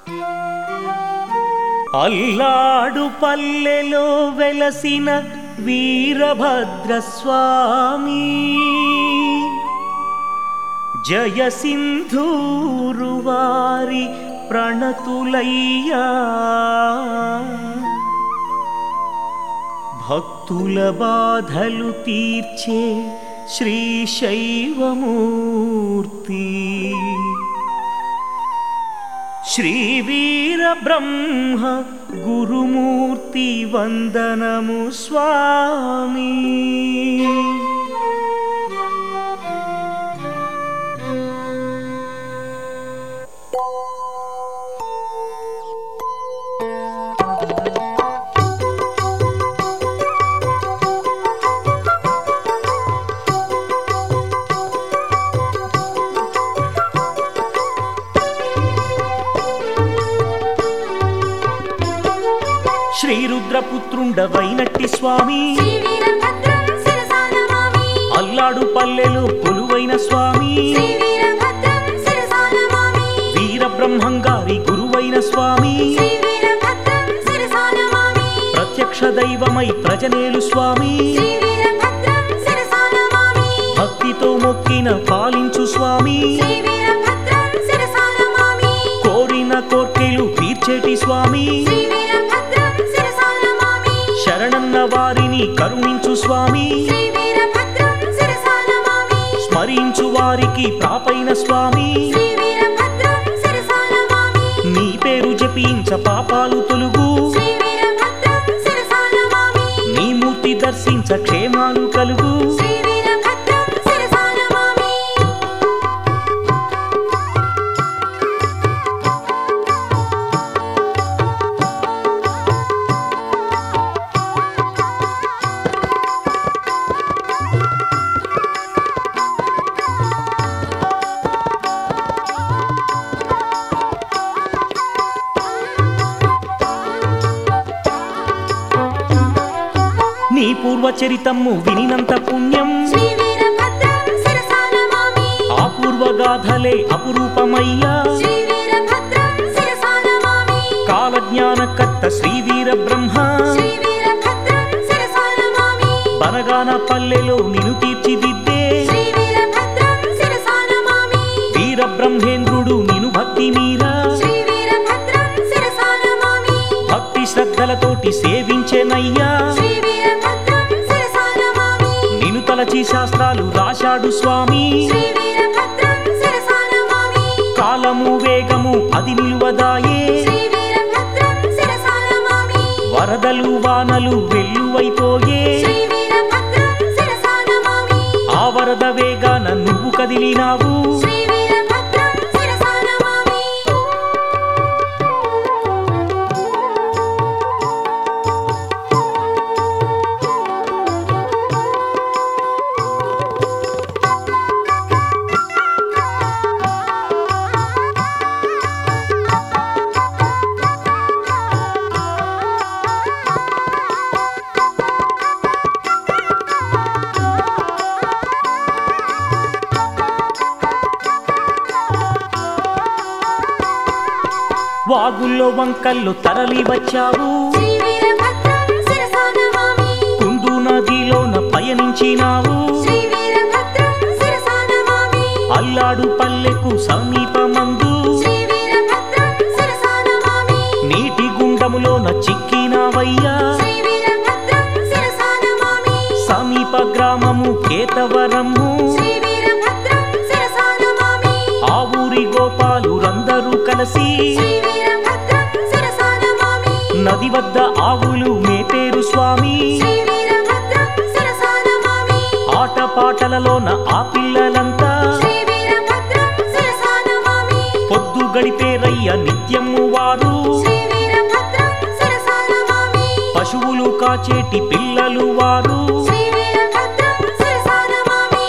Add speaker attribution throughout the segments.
Speaker 1: అల్లాడు పల్లెలో వెలసిన వీరభద్రస్వామి జయ సింధూరు వారి ప్రణతులయ్యా భక్తుల బాధలు తీర్చే శ్రీశైవమూర్తి శ్రీ వీర బ్రహ్మ గురుమూర్తి వందనము స్వామి శ్రీరుద్రపుత్రుండవైనట్టి స్వామి
Speaker 2: శ్రీవీరభద్రం శిరసానమామి
Speaker 1: అల్లాడు పల్లెలు కొలువైన స్వామి
Speaker 2: శ్రీవీరభద్రం శిరసానమామి
Speaker 1: వీరబ్రహ్మంగారి గురువైన స్వామి
Speaker 2: శ్రీవీరభద్రం శిరసానమామి
Speaker 1: ప్రత్యక్ష దైవమై ప్రజనేలు స్వామి
Speaker 2: శ్రీవీరభద్రం శిరసానమామి
Speaker 1: భక్తితో మొక్కిన పాలించు స్వామి
Speaker 2: శ్రీవీరభద్రం శిరసానమామి
Speaker 1: కోరిన కోర్కెలు తీర్చేటి స్వామి
Speaker 2: శ్రీవీరభద్రం శిరసానమామి
Speaker 1: శరణన్న వారిని కరుణించు స్వామి
Speaker 2: శ్రీవీరభద్రం శిరసానమామి
Speaker 1: స్మరించు వారికి ప్రాపైన స్వామి
Speaker 2: శ్రీవీరభద్రం శిరసానమామి
Speaker 1: నీ పేరు జపించ పాపాలు తొలుగు
Speaker 2: శ్రీవీరభద్రం శిరసానమామి
Speaker 1: నీ మూర్తి దర్శించ క్షేమాలు కలుగు
Speaker 2: శ్రీవీరభద్రం శిరసానమామి
Speaker 1: నీ పూర్వచరితము వినినంత పుణ్యం
Speaker 2: శ్రీవీరభద్రం శిరసానమామి
Speaker 1: ఆ పూర్వగాథలే అపురూపమయ్యా
Speaker 2: శ్రీవీరభద్రం శిరసానమామి
Speaker 1: కాలజ్ఞానకర్త శ్రీవీర బ్రహ్మ
Speaker 2: శ్రీవీరభద్రం శిరసానమామి
Speaker 1: బనగాన పల్లెలో నిను తీర్చిదిద్దే
Speaker 2: శ్రీవీరభద్రం శిరసానమామి
Speaker 1: వీర బ్రహ్మేంద్రుడు నిను భక్తి మీరా
Speaker 2: శ్రీవీరభద్రం శిరసానమామి
Speaker 1: భక్తి శ్రద్ధలతోటి సేవించెనయ్యా
Speaker 2: శ్రీవీరభద్రం శిరసానమామి
Speaker 1: నిను తలచి శాస్త్రాలు రాశాడు స్వామి
Speaker 2: శ్రీవీరభద్రం శిరసానమామి
Speaker 1: కాలము వేగము అది నిలువదాయే
Speaker 2: శ్రీవీరభద్రం శిరసానమామి
Speaker 1: వరదలు వానలు వెల్లువైపోయే
Speaker 2: శ్రీవీరభద్రం శిరసానమామి
Speaker 1: ఆ వరద వేగాన నువ్వు కదిలినావు
Speaker 2: శ్రీవీరభద్రం శిరసానమామి
Speaker 1: వాగుల్లో వంకల్లో తరలి వచ్చావు
Speaker 2: శ్రీవీరభద్రం శిరసానమామి
Speaker 1: కుందు నదిలోన పయనించినావు
Speaker 2: శ్రీవీరభద్రం శిరసానమామి
Speaker 1: అల్లాడు పల్లెకు సమీపమందు
Speaker 2: శ్రీవీరభద్రం శిరసానమామి
Speaker 1: నీటి గుండములోన చిక్కినావయ్యా
Speaker 2: శ్రీవీరభద్రం శిరసానమామి
Speaker 1: సమీప గ్రామము కేతవరము
Speaker 2: శ్రీవీరభద్రం శిరసానమామి
Speaker 1: ఆ ఊరి గోపాలురందరూ కలిసి
Speaker 2: శ్రీవీరభద్రం శిరసానమామి
Speaker 1: నది వద్ద ఆవులు మేపేరు స్వామి
Speaker 2: శ్రీవీరభద్రం శిరసానమామి
Speaker 1: ఆటపాటలలోన ఆ పిల్లలంతా
Speaker 2: శ్రీవీరభద్రం శిరసానమామి
Speaker 1: పొద్దు గడిపేరయ్య నిత్యము వారు
Speaker 2: శ్రీవీరభద్రం శిరసానమామి
Speaker 1: పశువులు కాచేటి పిల్లలు వారు
Speaker 2: శ్రీవీరభద్రం శిరసానమామి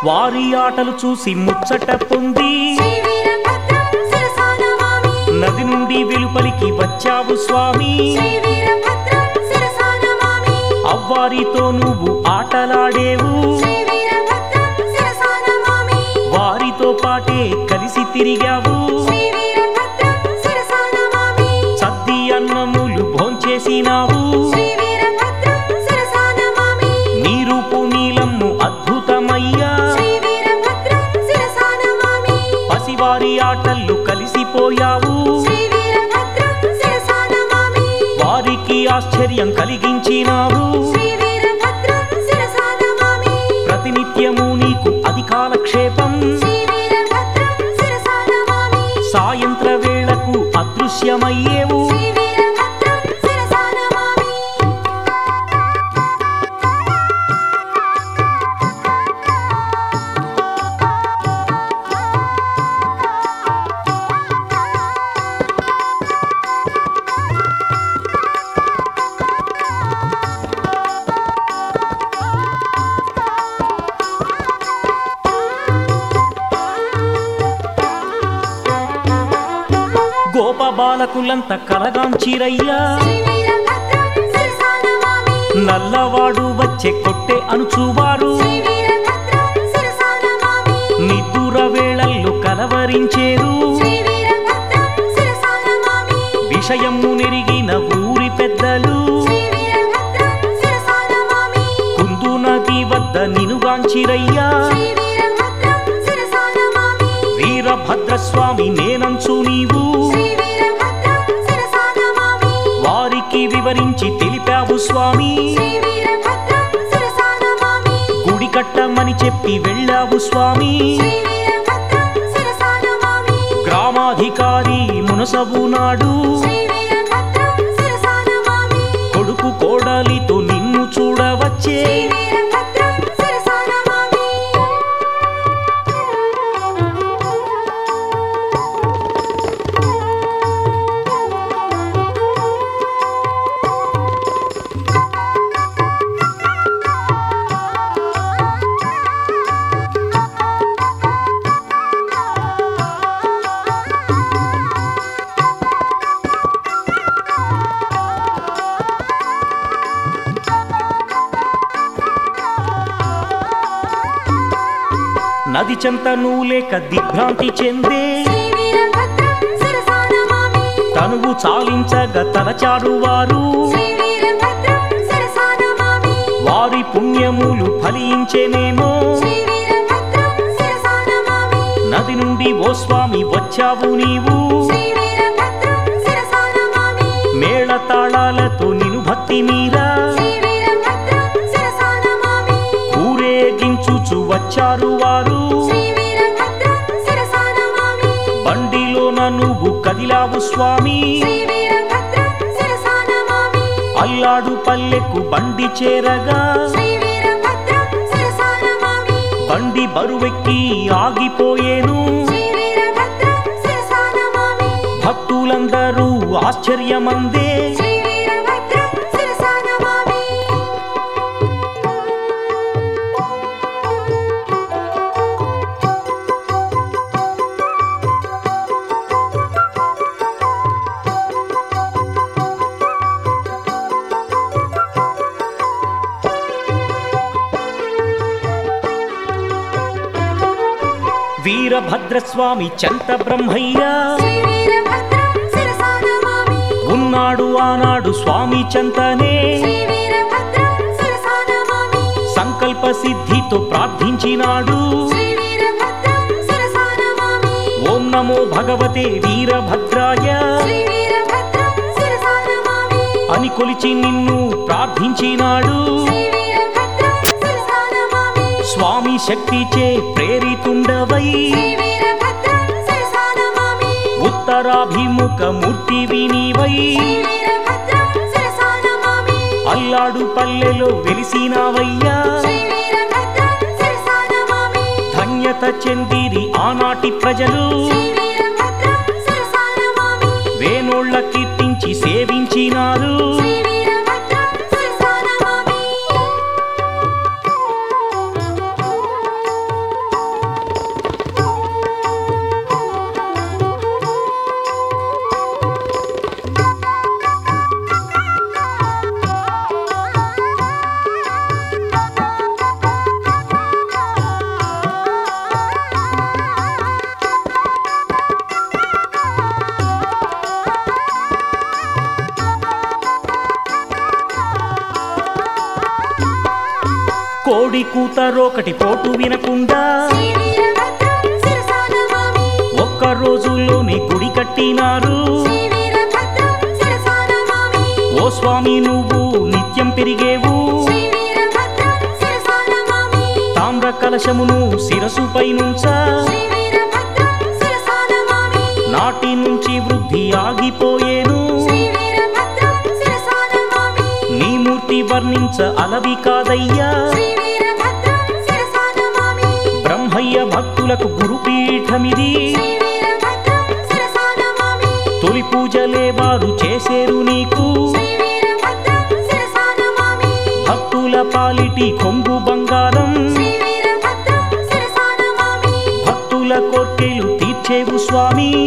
Speaker 1: వారి ఆటలు చూసి ముచ్చట పొంది
Speaker 2: శ్రీ వీరభద్రం శిరసానమామి
Speaker 1: నది నుండి వెలుపలికి వచ్చావు స్వామి
Speaker 2: శ్రీ వీరభద్రం శిరసానమామి
Speaker 1: అవ్వారితో నువ్వు ఆటలాడేవు
Speaker 2: శ్రీ వీరభద్రం శిరసానమామి
Speaker 1: వారితో పాటే కలిసి తిరిగావు
Speaker 2: శ్రీ వీరభద్రం శిరసానమామి
Speaker 1: సద్ది అన్నములు భోంచేసినావు
Speaker 2: శ్రీ వీరభద్రం శిరసానమామి
Speaker 1: నీ రూపు నీలమ్ము అద్భుతమయ్యా
Speaker 2: శ్రీ వీరభద్రం శిరసానమామి
Speaker 1: పసివారి ఆటల్లో కలిసిపోయావు
Speaker 2: శ్రీ వీరభద్రం శిరసానమామి
Speaker 1: వారికి ఆశ్చర్యం కలిగించినావు
Speaker 2: శ్రీ వీరభద్రం శిరసానమామి
Speaker 1: ప్రతినిత్యము నీకు అది కాలక్షేపం
Speaker 2: శ్రీ వీరభద్రం శిరసానమామి
Speaker 1: సాయంత్ర వేళకు అదృశ్యమయ్యేవు
Speaker 2: శ్రీ వీరభద్రం శిరసానమామి
Speaker 1: గోప బాలకులంత కలగాంచిరయ్యా
Speaker 2: శ్రీ వీరభద్రం శిరసానమామి
Speaker 1: నల్లవాడు వచ్చే కొట్టే అనుచువారు
Speaker 2: శ్రీ వీరభద్రం శిరసానమామి
Speaker 1: నిద్దుర వేళల్లో కలవరించేరు
Speaker 2: శ్రీ వీరభద్రం శిరసానమామి
Speaker 1: విషయము నెరిగిన ఊరి పెద్దలు
Speaker 2: శ్రీ వీరభద్రం శిరసానమామి
Speaker 1: కుందు నది వద్ద నినుగాంచిరయ్యా
Speaker 2: శ్రీ వీరభద్రం శిరసానమామి
Speaker 1: వీరభద్రస్వామి నేనంచు నీవు
Speaker 2: శ్రీ వీరభద్రం శిరసానమామి
Speaker 1: వారికి వివరించి తెలిపావు స్వామి
Speaker 2: శ్రీ వీరభద్రం శిరసానమామి
Speaker 1: గుడి కట్టమని చెప్పి వెళ్ళావు స్వామి
Speaker 2: శ్రీ వీరభద్రం శిరసానమామి
Speaker 1: గ్రామాధికారి మునసబు నాడు
Speaker 2: శ్రీ వీరభద్రం శిరసానమామి
Speaker 1: కొడుకు కోడలితో నిన్ను చూడవచ్చే
Speaker 2: శ్రీ వీరభద్రం శిరసానమామి
Speaker 1: నది చెంత లేక దిగ్భ్రాంతి చెందే
Speaker 2: శ్రీ వీరభద్రం శిరసానమామి
Speaker 1: తనువు చాలించగా తలచాడు వారు
Speaker 2: శ్రీ వీరభద్రం శిరసానమామి
Speaker 1: వారి పుణ్యములు ఫలించేనేమో
Speaker 2: శ్రీ వీరభద్రం శిరసానమామి
Speaker 1: నది నుండి ఓ స్వామి వచ్చావు నీవు
Speaker 2: శ్రీ వీరభద్రం శిరసానమామి
Speaker 1: మేళ తాళాలతో నిను భక్తి మీరా
Speaker 2: శ్రీ వీరభద్రం శిరసానమామి
Speaker 1: ఊరేగించుచు వచ్చారు వారు
Speaker 2: శ్రీ వీరభద్రం శిరసానమామి
Speaker 1: బండిలోన నువ్వు కదిలావు స్వామి
Speaker 2: శ్రీ వీరభద్రం శిరసానమామి
Speaker 1: అల్లాడు పల్లెకు బండి చేరగా
Speaker 2: శ్రీ వీరభద్రం శిరసానమామి
Speaker 1: బండి బరువెక్కి ఆగిపోయేను
Speaker 2: శ్రీ వీరభద్రం శిరసానమామి
Speaker 1: భక్తులందరూ ఆశ్చర్యమందే
Speaker 2: శ్రీ వీరభద్రం శిరసానమామి
Speaker 1: వీరభద్రస్వామి చంత బ్రహ్మయ్య
Speaker 2: శ్రీ వీరభద్రం శిరసానమామి
Speaker 1: ఉన్నాడు ఆనాడు స్వామి చంతనే
Speaker 2: శ్రీ వీరభద్రం శిరసానమామి
Speaker 1: సంకల్ప సిద్ధితో ప్రార్థించినాడు
Speaker 2: శ్రీ వీరభద్రం శిరసానమామి
Speaker 1: ఓం నమో భగవతే వీరభద్రాయ
Speaker 2: శ్రీ వీరభద్రం శిరసానమామి
Speaker 1: అని కొలిచి నిన్ను ప్రార్థించినాడు
Speaker 2: శ్రీ వీరభద్రం శిరసానమామి
Speaker 1: స్వామి శక్తిచే ప్రేరితుండవై
Speaker 2: శ్రీ వీరభద్రం శిరసానమామి
Speaker 1: ఉత్తరాభిముఖ మూర్తి వినివై
Speaker 2: శ్రీ వీరభద్రం శిరసానమామి
Speaker 1: అల్లాడు పల్లెలో వెలిసినావయ్యా
Speaker 2: శ్రీ వీరభద్రం శిరసానమామి
Speaker 1: ధన్యత చెందిరి ఆనాటి ప్రజలు
Speaker 2: శ్రీ వీరభద్రం శిరసానమామి
Speaker 1: వేణోళ్ళ కీర్తించి సేవించినారు
Speaker 2: శ్రీ వీరభద్రం శిరసానమామి
Speaker 1: కోడి కూతరొకటి పోటు వినకుండా
Speaker 2: శ్రీ వీరభద్రం శిరసానమామి
Speaker 1: ఒక్క రోజులోని గుడి కట్టినారు
Speaker 2: శ్రీ వీరభద్రం శిరసానమామి
Speaker 1: ఓ స్వామి నువ్వు నిత్యం పెరిగేవు
Speaker 2: శ్రీ వీరభద్రం శిరసానమామి
Speaker 1: తామ్ర కలశమును శిరసుపై నుంచా
Speaker 2: శ్రీ వీరభద్రం శిరసానమామి
Speaker 1: నాటి నుంచి వృద్ధి ఆగిపోయేను
Speaker 2: శ్రీ వీరభద్రం శిరసానమామి
Speaker 1: నీ మూర్తి వర్ణించ అలవి కాదయ్యా
Speaker 2: శ్రీ వీరభద్రం శిరసానమామి
Speaker 1: బ్రహ్మయ్య భక్తులకు గురుపీఠమిది
Speaker 2: శ్రీ వీరభద్రం శిరసానమామి
Speaker 1: తొలి పూజలే వారు చేసేరు నీకు
Speaker 2: శ్రీ వీరభద్రం శిరసానమామి
Speaker 1: భక్తుల పాలిటి కొంగు బంగారం
Speaker 2: శ్రీ వీరభద్రం శిరసానమామి
Speaker 1: భక్తుల కోర్కెలు తీర్చేవు స్వామి